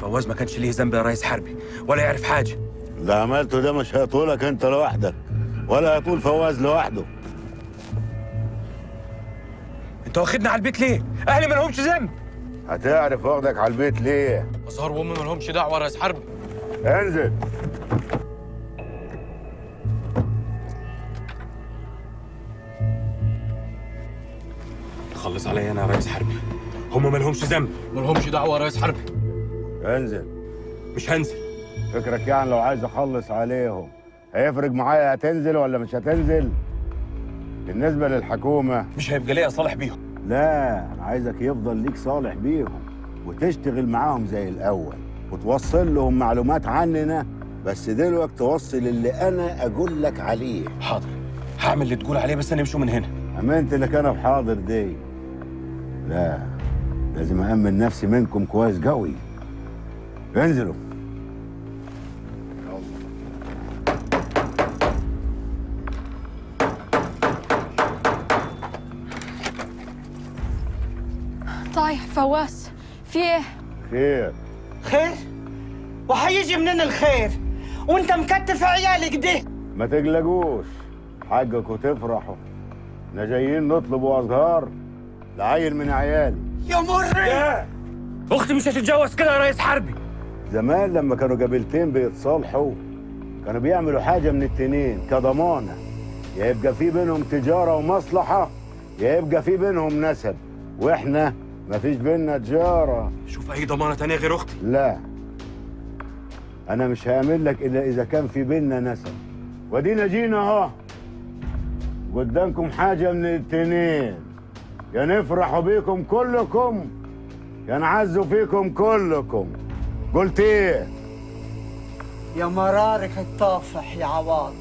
فواز ما كانش ليه ذنب يا ريس حربي ولا يعرف حاجه اللي عملته ده مش هيطولك انت لوحدك ولا هيطول فواز لوحده انت واخدنا على البيت ليه اهلي ما لهمش ذنب هتعرف واخدك على البيت ليه أزهر وأمي ما لهمش دعوة يا ريس حربي انزل خلص عليا انا يا ريس حربي هم ما لهمش ذنب ما لهمش دعوة يا ريس حربي انزل مش هنزل فكرك يعني لو عايز اخلص عليهم هيفرق معايا هتنزل ولا مش هتنزل بالنسبه للحكومه مش هيبقى ليا صالح بيهم لا انا عايزك يفضل ليك صالح بيهم وتشتغل معاهم زي الاول وتوصل لهم معلومات عننا بس دلوقتي توصل اللي انا اقول لك عليه حاضر هعمل اللي تقول عليه بس نمشوا من هنا امنت لك انا بحاضر دي لا لازم أأمن نفسي منكم كويس قوي انزلوا طايح فواز في ايه؟ خير خير وهيجي منين الخير وانت مكتف عيالك ده ما تقلقوش حقكم تفرحوا احنا جايين نطلبوا ازهار لعيل من عيالي يا مري اختي مش هتتجوز كده يا ريس حربي زمان لما كانوا قبيلتين بيتصالحوا كانوا بيعملوا حاجة من التنين كضمانة يا يبقى في بينهم تجارة ومصلحة يا يبقى في بينهم نسب واحنا مفيش بيننا تجارة شوف اي ضمانه تانية غير اختي لا انا مش هعمل لك الا اذا كان في بيننا نسب ودينا جينا اهو قدامكم حاجه من التنين يا نفرحوا بيكم كلكم يا نعزوا فيكم كلكم قلت ايه يا مرارك الطافح يا عواض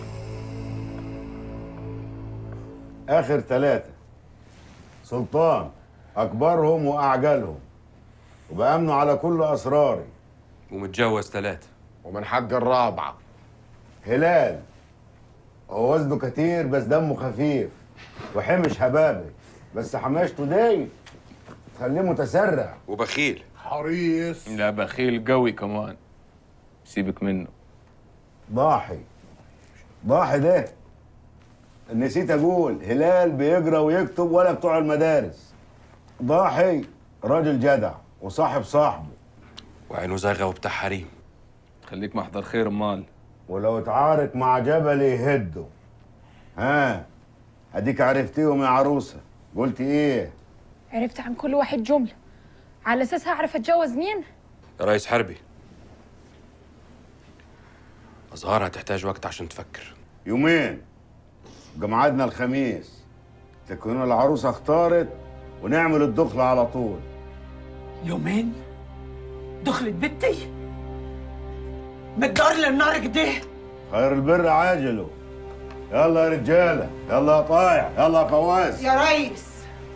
اخر ثلاثه سلطان اكبرهم واعجلهم وبامنوا على كل اسراري ومتجوز ثلاثه ومن حق الرابعة هلال هو وزنه كتير بس دمه خفيف وحمش هبابي بس حماشته دي تخليه متسرع وبخيل حريص لا بخيل قوي كمان سيبك منه ضاحي ضاحي ده نسيت اقول هلال بيقرا ويكتب ولا بتوع المدارس ضاحي راجل جدع وصاحب صاحبه وعينه زاغه وبتاع حريم خليك محضر خير امال ولو اتعارك مع جبل يهده ها اديك عرفتيهم يا عروسه قلت ايه عرفت عن كل واحد جملة على أساسها أعرف أتجوز مين؟ يا ريس حربي أزهار هتحتاج وقت عشان تفكر يومين يبقى ميعادنا الخميس تكون العروسه اختارت ونعمل الدخله على طول يومين دخلت بنتي متدار للنار كده خير البر عاجله يلا يا رجاله يلا يا طايع يلا يا فواز يا ريس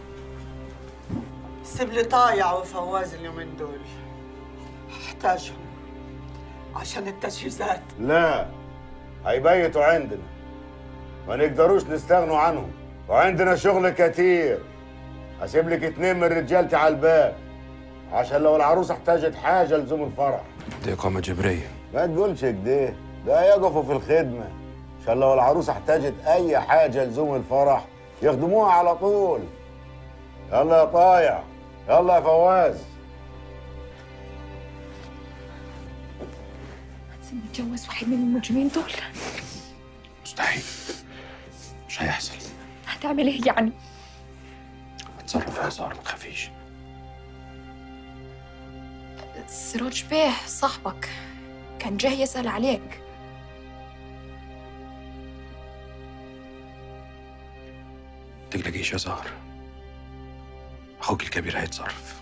سيب لي طايع وفواز اليومين دول احتاجهم عشان التجهيزات لا هيبيتوا عندنا ما نقدروش نستغنوا عنهم وعندنا شغل كتير هسيب لك اتنين من رجالتي على الباب عشان لو العروسه احتاجت حاجه لزوم الفرح دي إقامة جبرية ما تقولش كده ده يقفوا في الخدمه عشان لو العروسه احتاجت اي حاجه لزوم الفرح يخدموها على طول يلا يا طايع يلا يا فواز هتسيبني أتجوز واحد من المجرمين دول مستحيل مش هيحصل هتعمل إيه يعني؟ اتصرف يا أزهار ما تخافيش سراج بيه صاحبك كان جاي يسأل عليك تقلقيش يا زهر أخوك الكبير هيتصرف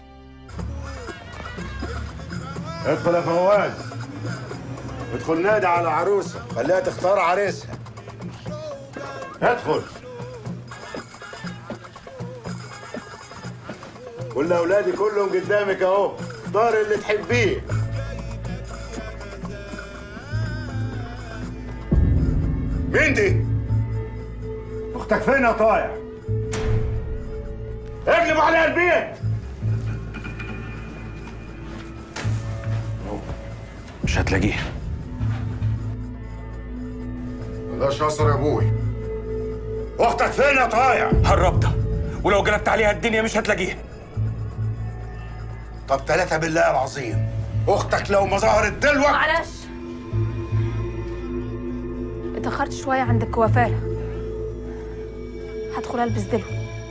ادخل يا فواز ادخل نادي على عروسه خليها تختار عريسها ادخل قول لاولادي كلهم قدامك اهو اختار اللي تحبيه مين دي؟ اختك فين يا طايع؟ اقلب عليها البيت مش هتلاقيه بلاش ياسر يا ابوي اختك فين يا طايع هربتها ولو قلبت عليها الدنيا مش هتلاقيها طب ثلاثة بالله العظيم اختك لو ما ظهرت دلوقتي معلش اتأخرت شوية عند الكوافيرة هدخل ألبس دلو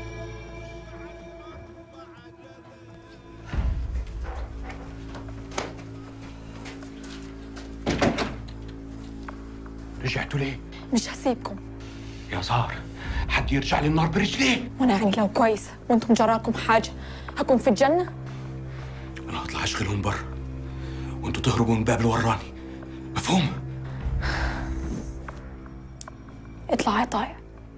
رجعتوا ليه؟ مش هسيبكم يا زهر حد يرجع لي النار برجليه وأنا يعني لو كويسة وأنتم جراكم حاجة هكون في الجنة انا هطلع اشغلهم برا وانتوا تهربوا من الباب اللي وراني مفهوم؟ اطلع يا طايع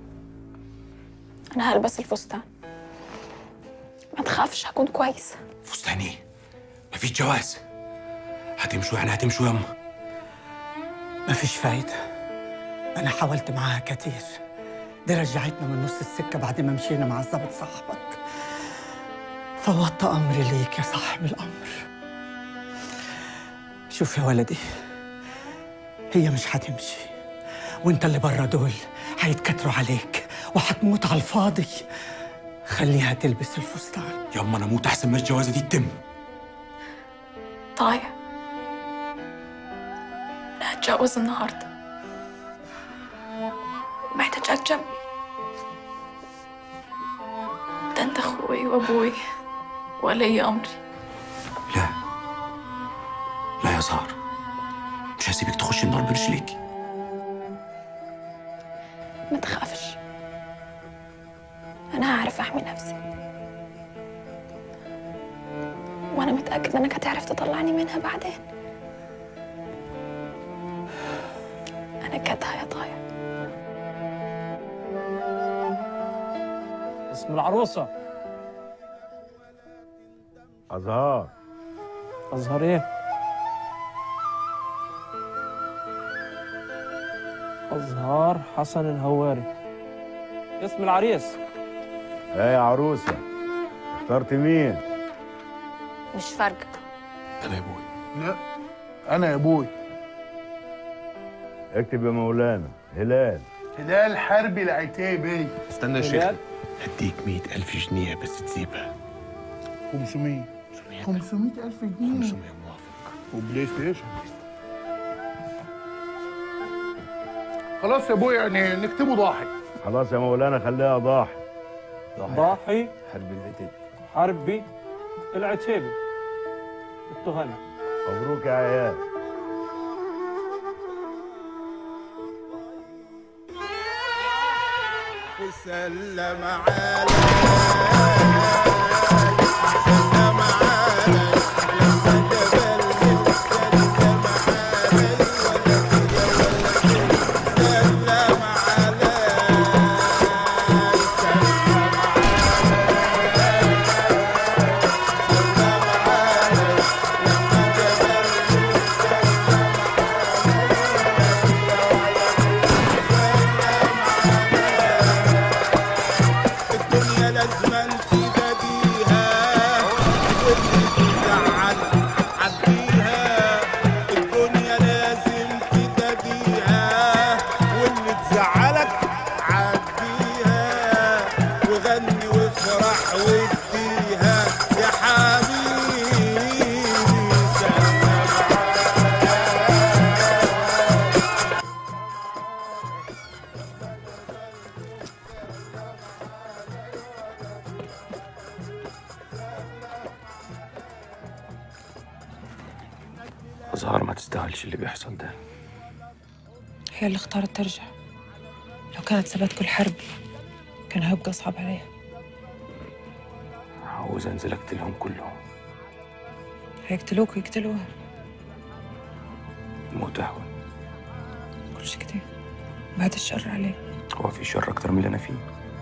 أنا هلبس الفستان ما تخافش هكون كويسة فستاني مفيش جواز هتمشوا يعني هتمشوا يما مفيش فايدة أنا حاولت معاها كتير دي رجعتنا من نص السكة بعد ما مشينا مع الظابط صاحبك فوضت أمري ليك يا صاحب الأمر شوف يا ولدي هي مش هتمشي وانت اللي بره دول هيتكتروا عليك وهتموت على الفاضي خليها تلبس الفستان يما انا اموت احسن ما الجوازه دي تتم طايع أنا هتجوز النهاردة محتاجاك جنبي ده أنت أخوي وأبوي ولي أمري لا لا يا زهر مش هسيبك تخشي النار برجليكي ما تخافش أنا هعرف أحمي نفسي وأنا متأكدة إنك هتعرف تطلعني منها بعدين أنا كدها يا طايع اسم العروسة أزهار أزهر إيه؟ أزهار حسن الهواري اسم العريس ايه يا عروسة اخترت مين؟ مش فارقة انا يا ابوي لا انا يا ابوي اكتب يا مولانا هلال هلال حربي العتيبي استنى يا شيخ هلال هديك مئة ألف جنيه بس تسيبها 500 500 ألف جنيه 500 موافق وبلاي ستيشن خلاص يا ابوي يعني نكتبه ضاحك خلاص يا مولانا خليها ضاحي ضاحي حرب العتيب حربي العتيبي التهامي مبروك يا عيال وسلم عليك سلم عليك لما جبلني سلم عليك سلم الدنيا لازم تداديها واللي تزعل عديها الدنيا لازم تداديها واللي تزعلك عديها وغني وافرح واديها يا حبيبي سلم زهر ما تستاهلش اللي بيحصل ده هي اللي اختارت ترجع لو كانت سابت كل حرب كان هيبقى صعب عليها عاوز انزل اقتلهم كلهم هيقتلوك ويقتلوها الموت اهون كل شيء كتير بعد الشر عليه هو في شر اكتر من اللي انا فيه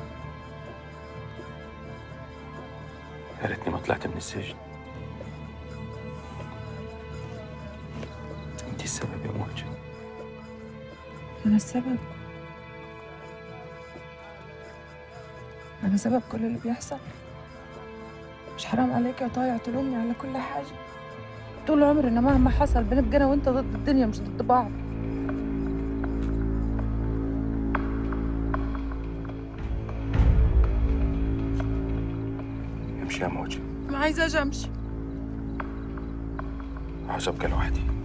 يا ريتني ما طلعت من السجن انت السبب يا موجة أنا السبب أنا سبب كل اللي بيحصل مش حرام عليك يا طايع تلومني على كل حاجة طول عمرنا مهما حصل بنبقى انا وانت ضد الدنيا مش ضد بعض امشي يا موجة ما عايزة اجي امشي عاوز ابقى لوحدي